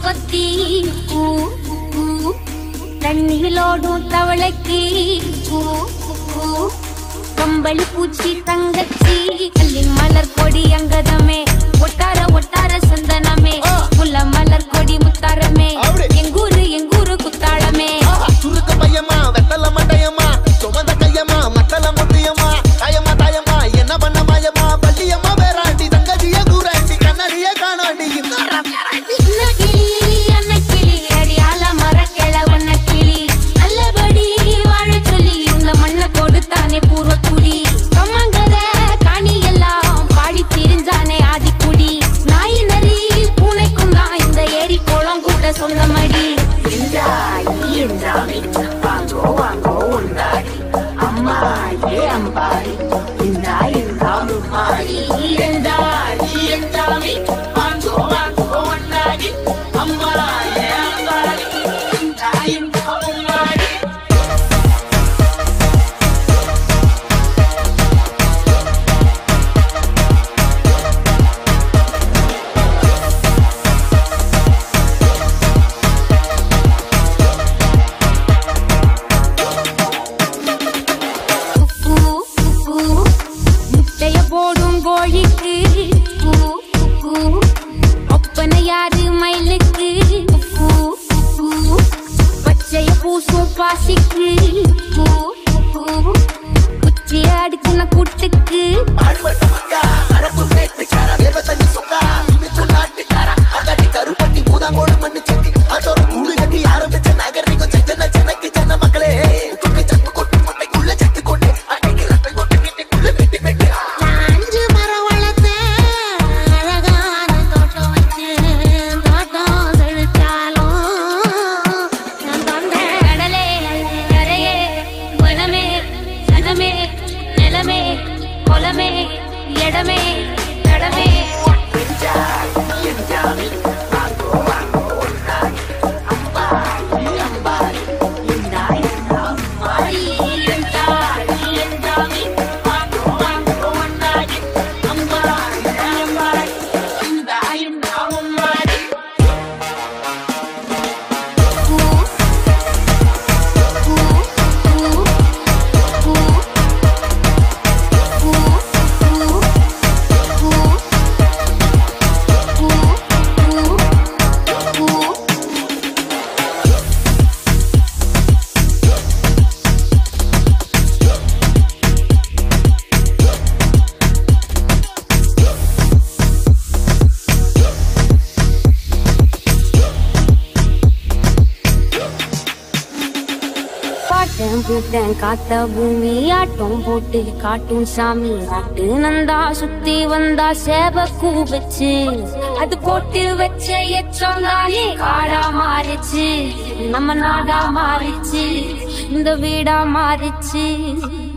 செம்பருத்தி பூ பூ தண்ணியிலோடும் தவளைக்கு பூ பூ கம்பளி பூச்சி தங்கச்சி கள்ளி மலர் கொடி அங்கதமே ஒட்டார ஒட்டார சந்தனமே முல்ல மலர் கொடி முத்தாரமே அப்படி. எங்கூரு எங்கூரு குத்தாளமே சுருக்க பையமா வெத்தல மட்டையம்மா சுமந்த கையம்மா மத்தல முத்தியம்மா தாயம்மா தாயம்மா என்ன பண்ண மாயம்மா பள்ளியம்மா வேறாண்டி தங்கதிய கூறாண்டி கண்ணடிய காணாண்டி இந்த சின்ன கிளி அன்ன கிளி அடியால மரக்கிழ வண்ண கிளி நல்லபடி வாழ சொல்லி இந்த மண்ணை கொடுத்தானே பூர்வ குடி கம்மங்கர காணி எல்லாம் பாடி திரிஞ்சானே ஆதிக்குடி நாய் நரி பூனைக்கும் தான் இந்த ஏரி குளம் கூட சொந்தமடி பூ பூ முட்டைய போடும் கோழிக்கு பூ பூ ஒப்பனை யாரு மயிலுக்கு பூ பூ பச்சைய பூசும் பாசிக்கு பூ பூ குச்சிய அடுக்குன கூட்டுக்கு அஞ்சு மரம் வளர்த்தேன் அழகான தோட்டம் வச்சேன் தோட்டம் செழிச்சாலும் நான் தொண்டேன் கடலே கரையே வனமே சனமே நிலமே குலமே இடமே கடமே பூ பூ பூ பூ பூ பூ பூ பூ பூ பாட்டம் பூட்டம் காத்த பூமி ஆட்டம் போட்டு காட்டும் சாமி நாட்டு நந்தா சுத்தி வந்தா சேவ கூவச்சு அது போட்டு வச்ச எச்சம் தானே காடா மாறிச்சு நம்ம நாடா மாறிச்சு இந்த வீடா மாறிச்சு